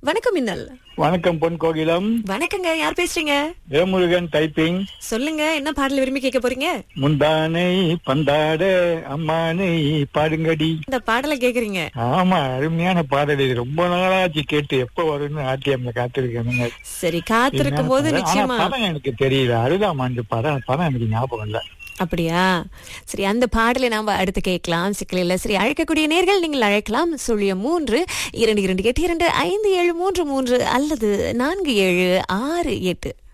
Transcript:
வணக்கம் மின்னல் வணக்கம் பொன் கோகிலம் வணக்கங்க யார் பேசுறீங்க வேமுருகன் டைப்பிங் சொல்லுங்க என்ன பாடல் விரும்பி கேட்க போறீங்க முந்தானை பந்தாட அம்மானை பாடுங்கடி இந்த பாடலை கேக்குறீங்க ஆமா அருமையான பாடல் இது ரொம்ப நாளாச்சு கேட்டு எப்ப வரும்னு ஆர்டிஎம்ல காத்திருக்கேனுங்க சரி காத்திருக்கும் போது ஆனா நிச்சயமா படம் எனக்கு தெரியல அறுபதாம் ஆண்டு படம் படம் எனக்கு ஞாபகம் இல்ல அப்படியா சரி அந்த பாடலை நாம அடுத்து கேட்கலாம் சிக்கலில் சரி அழைக்கக்கூடிய நேர்கள் நீங்கள் அழைக்கலாம் சுழியம் மூன்று இரண்டு இரண்டு எட்டு இரண்டு ஐந்து ஏழு மூன்று மூன்று அல்லது நான்கு ஏழு ஆறு எட்டு